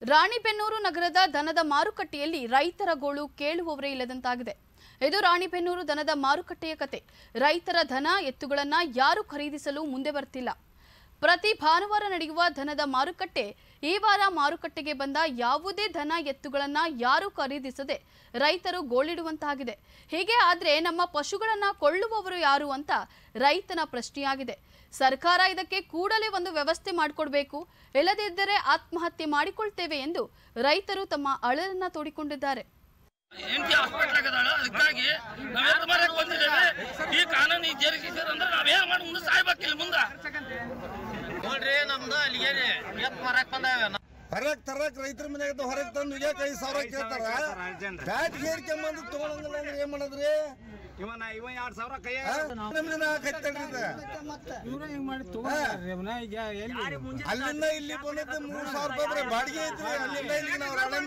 ರಾಣಿಬೆನ್ನೂರು ನಗರದ ದನದ ಮಾರುಕಟ್ಟೆಯಲ್ಲಿ ರೈತರ ಗೋಳು ಕೇಳುವವರೇ ಇಲ್ಲದಂತಾಗಿದೆ ಇದು ರಾಣಿಬೆನ್ನೂರು ದನದ ಮಾರುಕಟ್ಟೆಯ ಕತೆ ರೈತರ ದನ ಎತ್ತುಗಳನ್ನ ಯಾರು ಖರೀದಿಸಲು ಮುಂದೆ ಬರ್ತಿಲ್ಲ ಪ್ರತಿ ಭಾನುವಾರ ನಡೆಯುವ ದನದ ಮಾರುಕಟ್ಟೆ ಈ ವಾರ ಮಾರುಕಟ್ಟೆಗೆ ಬಂದ ಯಾವುದೇ ದನ ಎತ್ತುಗಳನ್ನ ಯಾರು ಖರೀದಿಸದೆ ರೈತರು ಗೋಳಿಡುವಂತಾಗಿದೆ ಹೀಗೆ ಆದ್ರೆ ನಮ್ಮ ಪಶುಗಳನ್ನ ಕೊಳ್ಳುವವರು ಯಾರು ಅಂತ ರೈತನ ಪ್ರಶ್ನೆಯಾಗಿದೆ ಸರ್ಕಾರ ಇದಕ್ಕೆ ಕೂಡಲೇ ಒಂದು ವ್ಯವಸ್ಥೆ ಮಾಡಿಕೊಡ್ಬೇಕು ಇಲ್ಲದಿದ್ದರೆ ಆತ್ಮಹತ್ಯೆ ಮಾಡಿಕೊಳ್ತೇವೆ ಎಂದು ರೈತರು ತಮ್ಮ ಅಳಲನ್ನ ತೋಡಿಕೊಂಡಿದ್ದಾರೆ ಹೆಂಡತಿ ಹಾಸ್ಪಿಟ್ಲ್ ಆಗದಾಳ ಅದಕ್ಕಾಗಿ ನಾವ್ ಎತ್ತು ಮರಕ್ ಬಂದಿದ್ದೇವೆ ಈ ಕಾನೂನು ಜರುಗಿಸಿದ್ರೆ ಅಂದ್ರೆ ನಾವೇನ್ ಮಾಡಿ ಮುಂದೆ ಸಾಯ್ಬೇಕಿಲ್ಲ ಮುಂದೆ ನೋಡ್ರಿ ನಮ್ದು ಅಲ್ಲಿಗೆ ಎತ್ ಮರಕ್ ಬಂದಾವೆ ಹೊರಗ್ ತರಕ್ ರೈತರ ಮನ್ಯಾಗ ಹೊರಗ್ ತಂದು ಈಗ ಐದು ಸಾವಿರ ಕೇಳ್ತಾರ ಬ್ಯಾಟ್ ಹೇರ್ಕೊಂಬಂದು ತಗೊಳಂಗಿಲ್ಲ ಅಂದ್ರೆ ಏನ್ ಮಾಡೋದ್ರಿ ಇವನ ಇವ ಎರಡ್ ಸಾವಿರ ಕೈ ಆ? ನಮ್ದು ಕತ್ತಲ್ರಿ ಇದು. ಅಲ್ಲಿಂದ ಇಲ್ಲಿ ಬಂದದ್ದು ಮೂರ್ ಸಾವಿರ ರೂಪಾಯಿ ಬರೀ ಬಾಡಿಗೆ ಐತ್ರಿ ಅಲ್ಲಿಂದ ಇಲ್ಲಿ ನಾವು ರಣ